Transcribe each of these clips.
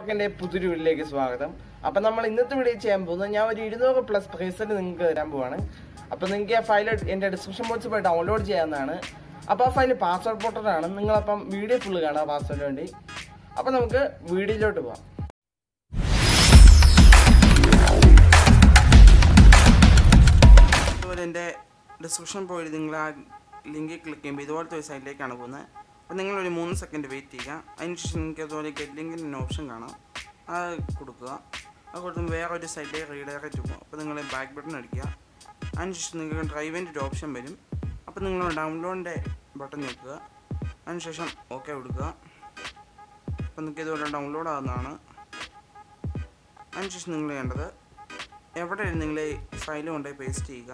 എൻ്റെ പുതിയൊരു വീട്ടിലേക്ക് സ്വാഗതം അപ്പം നമ്മൾ ഇന്നത്തെ വീഡിയോ ചെയ്യാൻ പോകുന്നത് ഞാൻ ഒരു ഇരുന്നൂറ് പ്ലസ് പ്രൈസറ്റ് നിങ്ങൾക്ക് തരാൻ പോവാണ് അപ്പം നിങ്ങൾക്ക് ആ ഫയൽ എൻ്റെ ഡിസ്ക്രിപ്ഷൻ ബോക്സിൽ പോയി ഡൗൺലോഡ് ചെയ്യാവുന്നതാണ് അപ്പോൾ ആ ഫയൽ പാസ്വേഡ് പോർട്ടലാണ് നിങ്ങളപ്പം വീഡിയോ ഫുള്ള് കാണാം പാസ്വേഡിന് വേണ്ടി അപ്പം നമുക്ക് വീഡിയോയിലോട്ട് പോവാം അതുപോലെ എൻ്റെ ഡിസ്ക്രിപ്ഷൻ പോയി നിങ്ങൾ ആ ലിങ്കിൽ ക്ലിക്ക് ചെയ്യുമ്പോൾ ഇതുപോലത്തെ ഒരു സൈറ്റിലേക്കാണ് പോകുന്നത് അപ്പോൾ നിങ്ങളൊരു മൂന്ന് സെക്കൻഡ് വെയിറ്റ് ചെയ്യുക അതിനുശേഷം നിങ്ങൾക്ക് അതുപോലെ ഗെറ്റ് ലിങ്കിൻ്റെ ഒരു ഓപ്ഷൻ കാണാം അത് കൊടുക്കുക അത് കൊടുക്കുമ്പോൾ വേറെ ഒരു സൈഡിലേക്ക് റീഡയറക്റ്റ് പോകും അപ്പോൾ നിങ്ങൾ ബാക്ക് ബട്ടൺ അടിക്കുക അതിനുശേഷം നിങ്ങൾക്ക് ഡ്രൈവിൻ്റെ ഒരു ഓപ്ഷൻ വരും അപ്പോൾ നിങ്ങൾ ഡൗൺലോഡിൻ്റെ ബട്ടൺ ഞെക്കുക അതിനുശേഷം ഓക്കെ കൊടുക്കുക അപ്പോൾ നിങ്ങൾക്ക് ഇതുപോലെ ഡൗൺലോഡ് ആകുന്നതാണ് അതിനുശേഷം നിങ്ങൾ ചെയ്യേണ്ടത് എവിടെ നിങ്ങൾ ഫയൽ കൊണ്ടുപോയി പേസ്റ്റ് ചെയ്യുക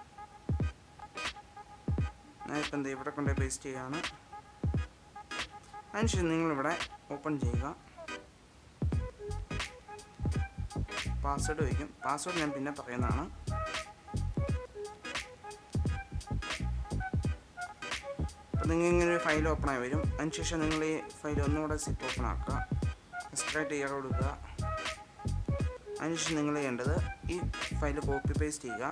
ഞാനിപ്പോൾ എന്താ ഇവിടെ കൊണ്ടുപോയി പേസ്റ്റ് ചെയ്യുകയാണ് അതിനുശേഷം നിങ്ങളിവിടെ ഓപ്പൺ ചെയ്യുക പാസ്വേഡ് വയ്ക്കും പാസ്വേഡ് ഞാൻ പിന്നെ പറയുന്നതാണ് അപ്പോൾ നിങ്ങൾ ഇങ്ങനെ ഒരു ഫയൽ ഓപ്പൺ ആയി വരും അതിനുശേഷം നിങ്ങൾ ഈ ഫയൽ ഒന്നുകൂടെ സിപ്പ് ഓപ്പൺ ആക്കുക എക്സ്ട്രാക്ട് ചെയ്യാൻ കൊടുക്കുക അതിനുശേഷം നിങ്ങൾ ചെയ്യേണ്ടത് ഈ ഫയൽ കോപ്പി പേസ്റ്റ് ചെയ്യുക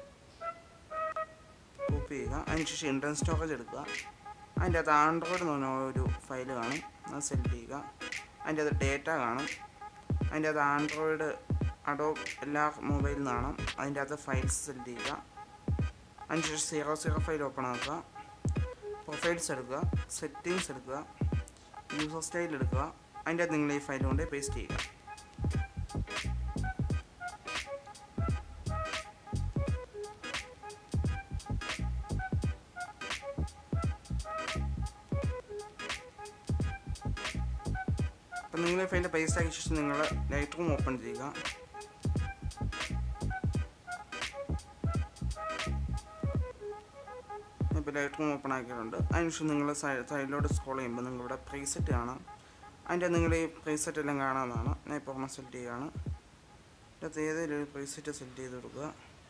കോപ്പി ചെയ്യുക അതിനുശേഷം ഇൻറ്റർനൽ സ്റ്റോറേജ് എടുക്കുക അതിൻ്റെ അകത്ത് ആൻഡ്രോയിഡ് എന്ന് പറഞ്ഞ ഒരു ഫയൽ കാണും അത് സെലക്ട് ചെയ്യുക അതിൻ്റെ അകത്ത് ഡേറ്റ കാണും അതിൻ്റെ അകത്ത് ആൻഡ്രോയിഡ് അഡോ എല്ലാ മൊബൈലിൽ നിന്നാണ് അതിൻ്റെ അകത്ത് ഫയൽസ് സെലക്ട് ചെയ്യുക അതിനുശേഷം സീറോ സീറോ ഫയൽ ഓപ്പൺ ആക്കുക പ്രൊഫൈൽസ് എടുക്കുക സെറ്റിങ്സ് എടുക്കുക യൂസർ സ്റ്റൈൽ എടുക്കുക അതിൻ്റെ അകത്ത് നിങ്ങൾ ഈ ഫയൽ കൊണ്ട് പേസ്റ്റ് ചെയ്യുക അപ്പം നിങ്ങൾ ഈ ഫയൽ പേസ്റ്റ് ആക്കിയ ശേഷം നിങ്ങൾ ലൈറ്റ് റൂം ഓപ്പൺ ചെയ്യുക ഇപ്പോൾ ലൈറ്റ് റൂം ഓപ്പൺ ആക്കിയിട്ടുണ്ട് അതിനുശേഷം നിങ്ങൾ സൈഡിലോട്ട് സ്ക്രോൾ ചെയ്യുമ്പോൾ നിങ്ങളിവിടെ പ്രീസെറ്റ് കാണാം അതിൻ്റെ നിങ്ങൾ ഈ പ്രീസെറ്റ് എല്ലാം കാണാവുന്നതാണ് ഞാൻ ഇപ്പോൾ ഒരെണ്ണം സെലക്ട് ചെയ്യുകയാണ് ഇതിനകത്ത് ഏതെങ്കിലും ഒരു പ്രീസെറ്റ് സെലക്ട് ചെയ്ത് കൊടുക്കുക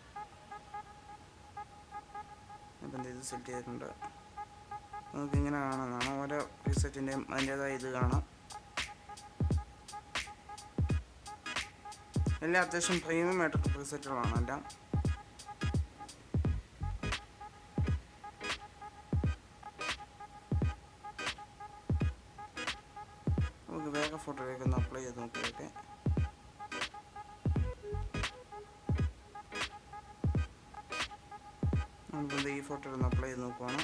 ഇപ്പം ഇത് സെലക്ട് ചെയ്തിട്ടുണ്ട് നമുക്ക് ഇങ്ങനെ കാണാവുന്നതാണ് ഓരോ പ്രീസെറ്റിൻ്റെയും അതിൻ്റേതായ ഇത് കാണാം എല്ലാം അത്യാവശ്യം പ്രീമിയം ആയിട്ടുള്ള പ്രീസെറ്റുകളാണ് എല്ലാം നമുക്ക് വേറെ ഫോട്ടോയിലേക്ക് ഒന്ന് അപ്ലൈ ചെയ്ത് നോക്കിയൊക്കെ നമുക്കിത് ഈ ഫോട്ടോ ഒന്ന് അപ്ലൈ ചെയ്ത് നോക്കുവാണ്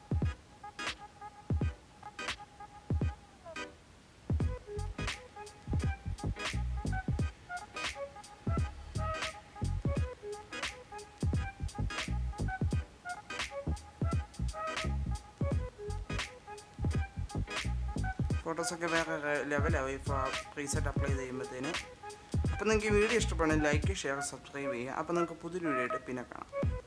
ഫോട്ടോസൊക്കെ വേറെ ലെവലാവും ഈ പ്രീസെറ്റ് അപ്ലൈ ചെയ്യുമ്പോഴത്തേന് അപ്പോൾ നിങ്ങൾക്ക് ഈ വീഡിയോ ഇഷ്ടപ്പെടുന്ന ലൈക്ക് ഷെയർ സബ്സ്ക്രൈബ് ചെയ്യുക അപ്പോൾ നിങ്ങൾക്ക് പുതിയൊരു വീഡിയോ ആയിട്ട് പിന്നെ കാണാം